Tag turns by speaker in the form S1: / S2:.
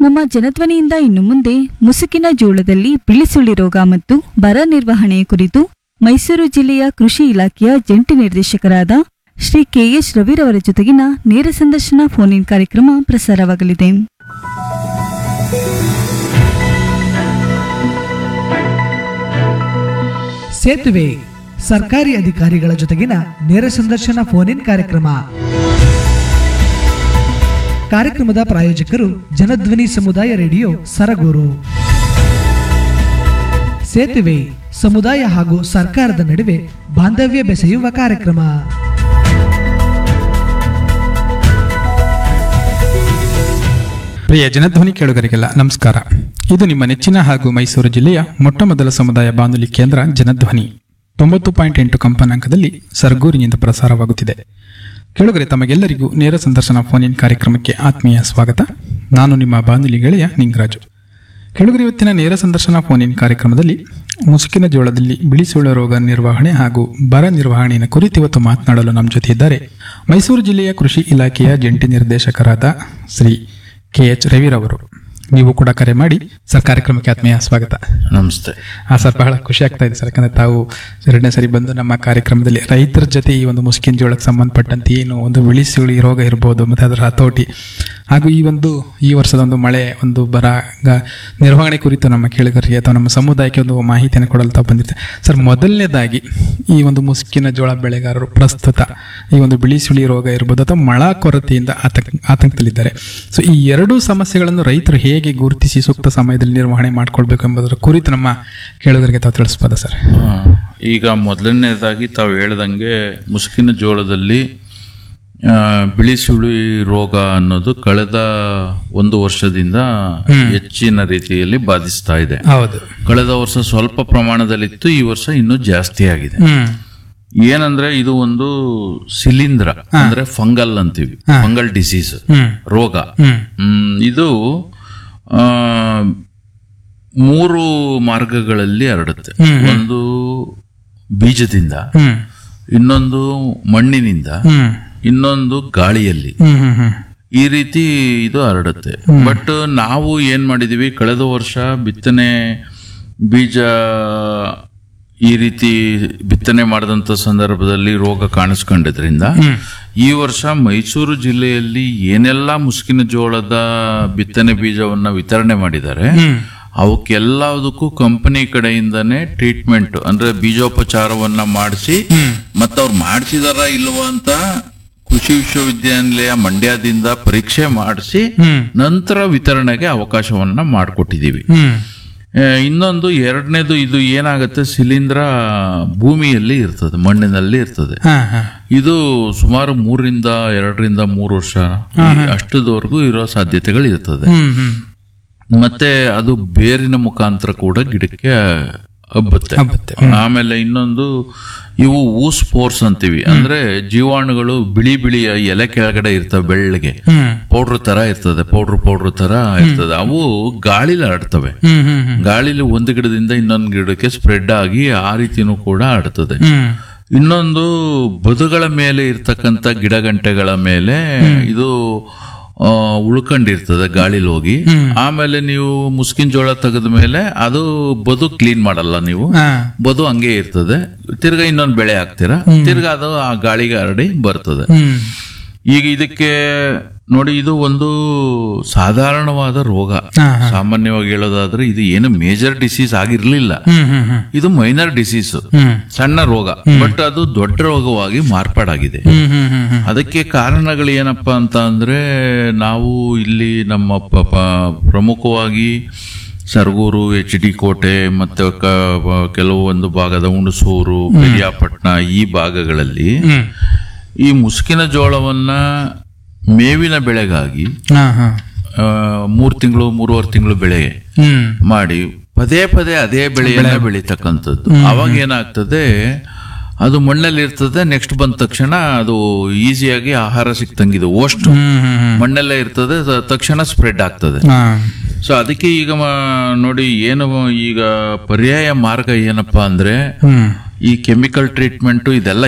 S1: ನಮ್ಮ ಜನಧ್ವನಿಯಿಂದ ಇನ್ನು ಮುಂದೆ ಮುಸುಕಿನ ಜೋಳದಲ್ಲಿ ಬಿಳಿಸುಳಿ ರೋಗ ಮತ್ತು ಬರ ನಿರ್ವಹಣೆಯ ಕುರಿತು ಮೈಸೂರು ಜಿಲ್ಲೆಯ ಕೃಷಿ ಇಲಾಖೆಯ ಜಂಟಿ ನಿರ್ದೇಶಕರಾದ ಶ್ರೀ ಕೆಎಚ್ ರವಿರವರ ಜೊತೆಗಿನ ನೇರ ಸಂದರ್ಶನ ಫೋನ್ ಇನ್ ಕಾರ್ಯಕ್ರಮ ಪ್ರಸಾರವಾಗಲಿದೆ
S2: ಸೇತುವೆ ಸರ್ಕಾರಿ ಅಧಿಕಾರಿಗಳ ಜೊತೆಗಿನ ನೇರ ಸಂದರ್ಶನ ಫೋನ್ ಇನ್ ಕಾರ್ಯಕ್ರಮ ಕಾರ್ಯಕ್ರಮದ ಪ್ರಾಯೋಜಕರು ಜನಧ್ವನಿ ಸಮುದಾಯ ರೇಡಿಯೋ ಸರಗೂರು ಸೇತುವೆ ಸಮುದಾಯ ಹಾಗೂ ಸರ್ಕಾರದ ನಡುವೆ ಬಾಂಧವ್ಯ ಬೆಸೆಯುವ ಕಾರ್ಯಕ್ರಮ
S3: ಪ್ರಿಯ ಜನಧ್ವನಿ ಕೇಳುಗರಿಗೆಲ್ಲ ನಮಸ್ಕಾರ ಇದು ನಿಮ್ಮ ನೆಚ್ಚಿನ ಹಾಗೂ ಮೈಸೂರು ಜಿಲ್ಲೆಯ ಮೊಟ್ಟಮೊದಲ ಸಮುದಾಯ ಬಾನುಲಿ ಕೇಂದ್ರ ಜನಧ್ವನಿ ತೊಂಬತ್ತು ಪಾಯಿಂಟ್ ಎಂಟು ಕಂಪನಾಂಕದಲ್ಲಿ ಸರ್ಗೂರಿನಿಂದ ಪ್ರಸಾರವಾಗುತ್ತಿದೆ ಕೇಳುಗರೆ ತಮಗೆಲ್ಲರಿಗೂ ನೇರ ಸಂದರ್ಶನ ಫೋನ್ ಇನ್ ಕಾರ್ಯಕ್ರಮಕ್ಕೆ ಆತ್ಮೀಯ ಸ್ವಾಗತ ನಾನು ನಿಮ್ಮ ಬಾನುಲಿ ಗೆಳೆಯ ನಿಂಗರಾಜು ಕೆಳಗರೆ ಇವತ್ತಿನ ನೇರ ಸಂದರ್ಶನ ಫೋನ್ ಇನ್ ಕಾರ್ಯಕ್ರಮದಲ್ಲಿ ಮುಸುಕಿನ ಜೋಳದಲ್ಲಿ ಬಿಳಿಸುಳ ರೋಗ ನಿರ್ವಹಣೆ ಹಾಗೂ ಬರ ನಿರ್ವಹಣೆಯ ಕುರಿತು ಇವತ್ತು ಮಾತನಾಡಲು ನಮ್ಮ ಜೊತೆ ಇದ್ದಾರೆ ಮೈಸೂರು ಜಿಲ್ಲೆಯ ಕೃಷಿ ಇಲಾಖೆಯ ಜಂಟಿ ನಿರ್ದೇಶಕರಾದ ಶ್ರೀ ಕೆ ಎಚ್ ರವಿರವರು ನೀವು ಕೂಡ ಕರೆ ಮಾಡಿ ಸರ್ ಕಾರ್ಯಕ್ರಮಕ್ಕೆ ಆತ್ಮೀಯ ಸ್ವಾಗತ
S4: ನಮಸ್ತೆ
S3: ಹಾ ಸರ್ ಬಹಳ ಖುಷಿ ಆಗ್ತಾ ಇದೆ ಸರ್ ಯಾಕಂದ್ರೆ ತಾವು ಎರಡನೇ ಸರಿ ಬಂದು ನಮ್ಮ ಕಾರ್ಯಕ್ರಮದಲ್ಲಿ ರೈತರ ಜೊತೆ ಈ ಒಂದು ಮುಸ್ಕಿನ ಜೋಳಕ್ಕೆ ಸಂಬಂಧಪಟ್ಟಂತೆ ಏನು ಒಂದು ಬಿಳಿಸುಳಿ ರೋಗ ಇರ್ಬೋದು ಮತ್ತೆ ಅದರ ಹತೋಟಿ ಹಾಗೂ ಈ ಒಂದು ಈ ವರ್ಷದ ಒಂದು ಮಳೆ ಒಂದು ಬರ ಗ- ನಿರ್ವಹಣೆ ಕುರಿತು ನಮ್ಮ ಕೇಳಿಗರಿಗೆ ಅಥವಾ ನಮ್ಮ ಸಮುದಾಯಕ್ಕೆ ಒಂದು ಮಾಹಿತಿಯನ್ನು ಕೊಡಲು ತಾವು ಬಂದಿರ್ತಾರೆ ಸರ್ ಮೊದಲನೇದಾಗಿ ಈ ಒಂದು ಮುಸ್ಕಿನ ಜೋಳ ಬೆಳೆಗಾರರು ಪ್ರಸ್ತುತ ಈ ಒಂದು ಬಿಳಿಸುಳಿ ರೋಗ ಇರ್ಬೋದು ಅಥವಾ ಮಳ ಕೊರತೆಯಿಂದ ಆತಂಕ ಆತಂಕದಲ್ಲಿದ್ದಾರೆ ಸೊ ಈ ಎರಡೂ ಸಮಸ್ಯೆಗಳನ್ನು ರೈತರು ಹೇಗೆ ಗುರುತಿಸಿ ಸೂಕ್ತ ಸಮಯದಲ್ಲಿ ನಿರ್ವಹಣೆ ಮಾಡ್ಕೊಳ್ಬೇಕು ಎಂಬುದರ ಕುರಿತು ನಮ್ಮ ಕೇಳುಗರಿಗೆ ತಾವು ತಿಳಿಸ್ಬೋದಾ ಸರ್
S4: ಆ, ಈಗ ಮೊದಲನೇದಾಗಿ ತಾವು ಹೇಳ್ದಂಗೆ ಮುಸುಕಿನ ಜೋಳದಲ್ಲಿ ಆ, ಬಿಳಿ ಸುಳಿ ರೋಗ ಅನ್ನೋದು ಕಳೆದ ಒಂದು ವರ್ಷದಿಂದ ಹೆಚ್ಚಿನ ರೀತಿಯಲ್ಲಿ ಬಾಧಿಸ್ತಾ ಇದೆ
S3: ಹೌದು
S4: ಕಳೆದ ವರ್ಷ ಸ್ವಲ್ಪ ಪ್ರಮಾಣದಲ್ಲಿತ್ತು ಈ ವರ್ಷ ಇನ್ನೂ ಜಾಸ್ತಿ ಆಗಿದೆ
S3: ಹ್ಮ್
S4: ಏನಂದ್ರೆ ಇದು ಒಂದು ಶಿಲೀಂಧ್ರ ಅಂದ್ರೆ ಫಂಗಲ್ ಅಂತೀವಿ ಫಂಗಲ್ ಡಿಸೀಸ್
S3: ಹ್ಮ್
S4: ರೋಗ
S3: ಹ್ಮ್
S4: ಹ್ಮ್, ಇದು ಆ, ಮೂರು ಮಾರ್ಗಗಳಲ್ಲಿ ಹರಡುತ್ತೆ ಒಂದು ಬೀಜದಿಂದ
S3: ಹ್ಮ್
S4: ಇನ್ನೊಂದು ಮಣ್ಣಿನಿಂದ
S3: ಹ್ಮ್
S4: ಇನ್ನೊಂದು ಗಾಳಿಯಲ್ಲಿ
S3: ಹ್ಮ್ ಹ್ಮ್ ಹ್ಮ್
S4: ಈ ರೀತಿ ಇದು ಹರಡುತ್ತೆ ಬಟ್ ನಾವು ಏನ್ ಮಾಡಿದೀವಿ ಕಳೆದ ವರ್ಷ ಬಿತ್ತನೆ ಬೀಜ ಈ ರೀತಿ ಬಿತ್ತನೆ ಮಾಡಿದಂತ ಸಂದರ್ಭದಲ್ಲಿ ರೋಗ ಕಾಣಿಸ್ಕೊಂಡಿದ್ರಿಂದ ಈ ವರ್ಷ ಮೈಸೂರು ಜಿಲ್ಲೆಯಲ್ಲಿ ಏನೆಲ್ಲ ಮುಸುಕಿನ ಜೋಳದ ಬಿತ್ತನೆ ಬೀಜವನ್ನ ವಿತರಣೆ ಮಾಡಿದ್ದಾರೆ ಅವಕ್ಕೆಲ್ಲದಕ್ಕೂ ಕಂಪನಿ ಕಡೆಯಿಂದನೇ ಟ್ರೀಟ್ಮೆಂಟ್ ಅಂದ್ರೆ ಬೀಜೋಪಚಾರವನ್ನ ಮಾಡಿಸಿ ಮತ್ತೆ ಅವ್ರು ಮಾಡಿಸಿದಾರ ಇಲ್ವಾ ಅಂತ ಕೃಷಿ ವಿಶ್ವವಿದ್ಯಾನಿಲಯ ಮಂಡ್ಯದಿಂದ ಪರೀಕ್ಷೆ ಮಾಡಿಸಿ ನಂತರ ವಿತರಣೆಗೆ ಅವಕಾಶವನ್ನ ಮಾಡಿಕೊಟ್ಟಿದ್ದೀವಿ
S3: ಹ್ಮ್
S4: ಆ, ಇನ್ನೊಂದು ಎರಡನೇದು ಇದು ಏನಾಗುತ್ತೆ ಶಿಲೀಂಧ್ರ ಭೂಮಿಯಲ್ಲಿ ಇರ್ತದೆ ಮಣ್ಣಿನಲ್ಲಿ ಇರ್ತದೆ
S3: ಹಾ ಹಾ
S4: ಇದು ಸುಮಾರು ಮೂರರಿಂದ ಎರಡರಿಂದ ಮೂರು ವರ್ಷ ಅಷ್ಟದವರೆಗೂ ಇರೋ ಸಾಧ್ಯತೆಗಳು ಇರ್ತದೆ
S3: ಹ್ಮ್ ಹ್ಮ್
S4: ಮತ್ತೆ ಅದು ಬೇರಿನ ಮುಖಾಂತರ ಕೂಡ ಗಿಡಕ್ಕೆ ಹಬ್ಬುತ್ತೆ
S3: ಹಬ್ಬುತ್ತೆ.
S4: ಆಮೇಲೆ ಇನ್ನೊಂದು ಇವು ಊಸ್ ಪೋರ್ಸ್ ಅಂತೀವಿ ಅಂದ್ರೆ ಜೀವಾಣುಗಳು ಬಿಳಿ ಬಿಳಿಯ ಎಲೆ ಕೆಳಗಡೆ ಇರ್ತವೆ ಬೆಳ್ಳಗೆ
S3: ಹ್ಮ್
S4: ಪೌಡ್ರ್ ತರ ಇರ್ತದೆ ಪೌಡ್ರ್ ಪೌಡ್ರ್ ತರ ಇರ್ತದೆ ಅವು ಗಾಳಿಲಿ ಹರಡ್ತವೆ
S3: ಹ್ಮ್ ಹ್ಮ್ ಹ್ಮ್
S4: ಗಾಳಿಲಿ ಒಂದು ಗಿಡದಿಂದ ಇನ್ನೊಂದು ಗಿಡಕ್ಕೆ ಸ್ಪ್ರೆಡ್ ಆಗಿ ಆ ರೀತಿನೂ ಕೂಡ ಹರಡ್ತದೆ
S3: ಹ್ಮ್
S4: ಇನ್ನೊಂದು ಬದುಗಳ ಮೇಲೆ ಇರ್ತಕ್ಕಂಥ ಗಿಡಗಂಟೆಗಳ ಮೇಲೆ ಇದು ಆ, ಉಳ್ಕೊಂಡಿರ್ತದೆ ಗಾಳಿಲಿ ಹೋಗಿ ಆಮೇಲೆ ನೀವು ಮುಸ್ಕಿನ ಜೋಳ ತೆಗೆದ ಮೇಲೆ ಅದು ಬದು ಕ್ಲೀನ್ ಮಾಡಲ್ಲ ನೀವು
S3: ಹಾ
S4: ಬದು ಹಂಗೆ ಇರ್ತದೆ ತಿರ್ಗಾ ಇನ್ನೊಂದು ಬೆಳೆ ಹಾಕ್ತೀರಾ ತಿರ್ಗಾ ಅದು ಆ ಗಾಳಿಗೆ ಹರಡಿ ಬರ್ತದೆ
S3: ಹ್ಮ್
S4: ಈಗ ಇದಕ್ಕೆ ನೋಡಿ ಇದು ಒಂದು ಸಾಧಾರಣವಾದ ರೋಗ
S3: ಹಾ,
S4: ಸಾಮಾನ್ಯವಾಗಿ ಹೇಳೋದಾದ್ರೆ ಇದು ಏನು ಮೇಜರ್ ಡಿಸೀಸ್ ಆಗಿರ್ಲಿಲ್ಲ
S3: ಹ್ಮ್ ಹ್ಮ್ ಹ್ಮ್
S4: ಇದು ಮೈನರ್ ಡಿಸೀಸ್
S3: ಹ್ಮ್
S4: ಸಣ್ಣ ರೋಗ ಬಟ್ ಅದು ದೊಡ್ಡ ರೋಗವಾಗಿ ಮಾರ್ಪಾಡಾಗಿದೆ
S3: ಹ್ಮ್ ಹ್ಮ್ ಹ್ಮ್ ಹ್ಮ್
S4: ಅದಕ್ಕೆ ಕಾರಣಗಳು ಏನಪ್ಪಾ ಅಂತ ಅಂದ್ರೆ ನಾವು ಇಲ್ಲಿ ನಮ್ಮ ಪ- ಪ- ಪ್ರಮುಖವಾಗಿ ಸರಗೂರು ಎಚ್ ಡಿ ಕೋಟೆ ಮತ್ತೆ ಕ- ಕೆಲವೊಂದು ಭಾಗದ ಹುಣಸೂರು ಪೆರಿಯಾಪಟ್ಟಣ ಈ ಭಾಗಗಳಲ್ಲಿ
S3: ಹ್ಮ್
S4: ಈ ಮುಸುಕಿನ ಜೋಳವನ್ನ ಮೇವಿನ ಬೆಳೆಗಾಗಿ
S3: ಹಾ ಹಾ
S4: ಆ, ಮೂರ್ ತಿಂಗಳು ಮೂರುವರೆ ತಿಂಗಳು ಬೆಳೆ
S3: ಹ್ಮ್
S4: ಮಾಡಿ ಪದೇ ಪದೇ ಅದೇ ಬೆಳೆಯನ್ನ ಬೆಳೀತಕ್ಕಂಥದ್ದು ಅವಾಗ ಏನಾಗ್ತದೆ ಅದು ಮಣ್ಣಲ್ಲಿ ಇರ್ತದೆ ನೆಕ್ಸ್ಟ್ ಬಂದ ತಕ್ಷಣ ಅದು ಈಸಿಯಾಗಿ ಆಹಾರ ಸಿಕ್ತಂಗಿದೆ ಓಷ್ಟು
S3: ಹ್ಮ್ ಹ್ಮ್ ಹ್ಮ್
S4: ಮಣ್ಣಲ್ಲೇ ಇರ್ತದೆ ತ- ತಕ್ಷಣ ಸ್ಪ್ರೆಡ್ ಆಗ್ತದೆ
S3: ಹಾ
S4: ಸೊ ಅದಕ್ಕೆ ಈಗ ಮ- ನೋಡಿ ಏನು ಈಗ ಪರ್ಯಾಯ ಮಾರ್ಗ ಏನಪ್ಪಾ ಅಂದ್ರೆ
S3: ಹ್ಮ್
S4: ಈ ಕೆಮಿಕಲ್ ಟ್ರೀಟ್ಮೆಂಟ್ ಇದೆಲ್ಲ